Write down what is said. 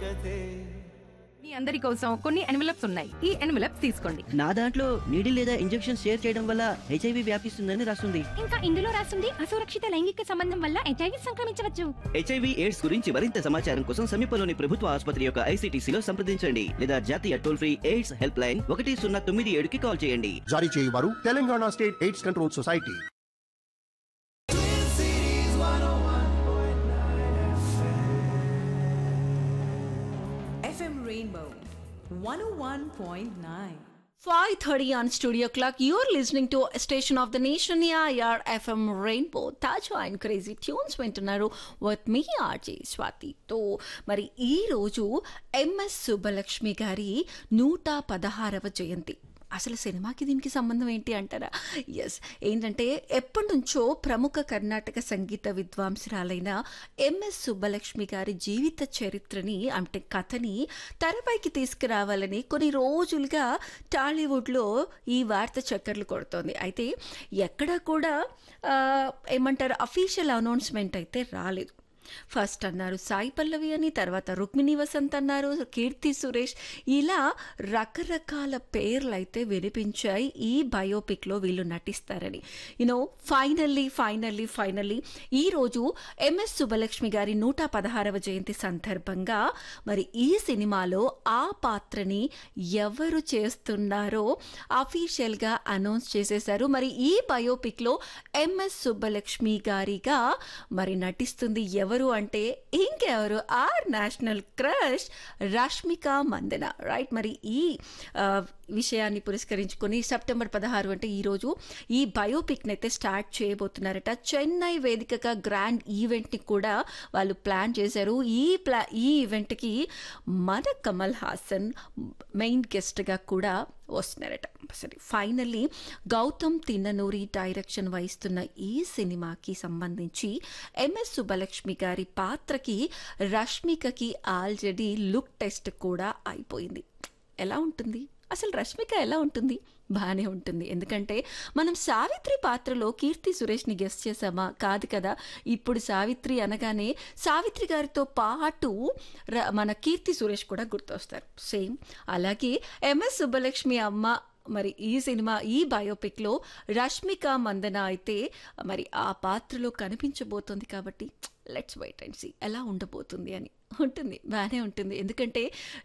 కథే మీ అందరి కోసం కొన్ని ఎన్వలప్స్ ఉన్నాయి ఈ ఎన్వలప్స్ తీసుకోండి నా దాంట్లో నీడిల్ లేదా ఇంజెక్షన్ షేర్ చేయడం వల్ల హెచ్ఐవి వ్యాపిస్తుందని రాస్తుంది ఇంకా ఇందులో రాస్తుంది అసురక్షిత లైంగిక సంబంధం వల్ల హెచ్ఐవి సంక్రమించవచ్చు హెచ్ఐవి ఎయిడ్స్ గురించి మరింత సమాచారం కోసం సమీపంలోని ప్రభుత్వ ఆసుపత్రి యొక్క ఐసీటీసీలో సంప్రదించండి లేదా జాతీయ toll free AIDS help line ఒకటి సున్నా తొమ్మిది ఏడుకి కాల్ చేయండి జారీ చేయవారు Telangana state AIDS control society FM Rainbow 101.9. 5:30 on studio clock you're listening to a station of the nation yeah fm rainbow తాజా అండ్ క్రేజీ ట్యూన్స్ వింటున్నారు విత్ మీ ఆర్జే స్వాతితో మరి ఈ రోజు ఎంఎస్ సుబ్బలక్ష్మి గారి నూట పదహారవ జయంతి అసలు సినిమాకి దీనికి సంబంధం ఏంటి అంటారా ఎస్ ఏంటంటే ఎప్పటి నుంచో ప్రముఖ కర్ణాటక సంగీత విద్వాంసురాలైన ఎంఎస్ సుబ్బలక్ష్మి గారి జీవిత చరిత్రని అంటే కథని తెరపైకి తీసుకురావాలని కొన్ని రోజులుగా టాలీవుడ్లో ఈ వార్త చక్కర్లు కొడుతోంది అయితే ఎక్కడా కూడా ఆ, ఏమంటారు అఫీషియల్ అనౌన్స్మెంట్ అయితే రాలేదు ఫస్ట్ అన్నారు సాయి పల్లవి అని తర్వాత రుక్మిణి వసంత్ అన్నారు కీర్తి సురేష్ ఇలా రకరకాల పేర్లు అయితే వినిపించాయి ఈ బయోపిక్లో వీళ్ళు నటిస్తారని యూనో ఫైనల్లీ ఫైనల్లీ ఫైనల్లీ ఈరోజు ఎంఎస్ సుబ్బలక్ష్మి గారి నూట పదహారవ జయంతి సందర్భంగా మరి ఈ సినిమాలో ఆ పాత్రని ఎవరు చేస్తున్నారో అఫీషియల్గా అనౌన్స్ చేసేశారు మరి ఈ బయోపిక్లో ఎంఎస్ సుబ్బలక్ష్మి గారిగా మరి నటిస్తుంది ఎవరు అంటే ఇంకెవరు our national crush Rashmika Mandanna right మరి ఈ ఆ, విషయాన్ని పురస్కరించుకొని సెప్టెంబర్ పదహారు అంటే ఈరోజు ఈ బయోపిక్ని అయితే స్టార్ట్ చేయబోతున్నారట చెన్నై వేదికగా గ్రాండ్ ఈవెంట్ని కూడా వాళ్ళు ప్లాన్ చేశారు ఈ ప్లా ఈ ఈవెంట్కి మన కమల్ హాసన్ మెయిన్ గెస్ట్గా కూడా వస్తున్నారట సరే ఫైనల్లీ గౌతమ్ తిన్ననూరి డైరెక్షన్ వహిస్తున్న ఈ సినిమాకి సంబంధించి ఎంఎస్ సుబ్బలక్ష్మి గారి పాత్రకి రష్మికకి ఆల్రెడీ లుక్ టెస్ట్ కూడా అయిపోయింది ఎలా ఉంటుంది అసలు రష్మిక ఎలా ఉంటుంది బాగానే ఉంటుంది ఎందుకంటే మనం సావిత్రి పాత్రలో కీర్తి సురేష్ని గెస్ట్ చేసామా కాదు కదా ఇప్పుడు సావిత్రి అనగానే సావిత్రి గారితో పాటు ర- మన కీర్తి సురేష్ కూడా గుర్తొస్తారు సేమ్ అలాగే ఎంఎస్ సుబ్బలక్ష్మి అమ్మ మరి ఈ సినిమా ఈ బయోపిక్లో రష్మిక మందన అయితే మరి ఆ పాత్రలో కనిపించబోతోంది కాబట్టి లెట్స్ వెయిట్ అండ్ సీ ఎలా ఉండబోతుంది అని ఉంటుంది బాగానే ఉంటుంది ఎందుకంటే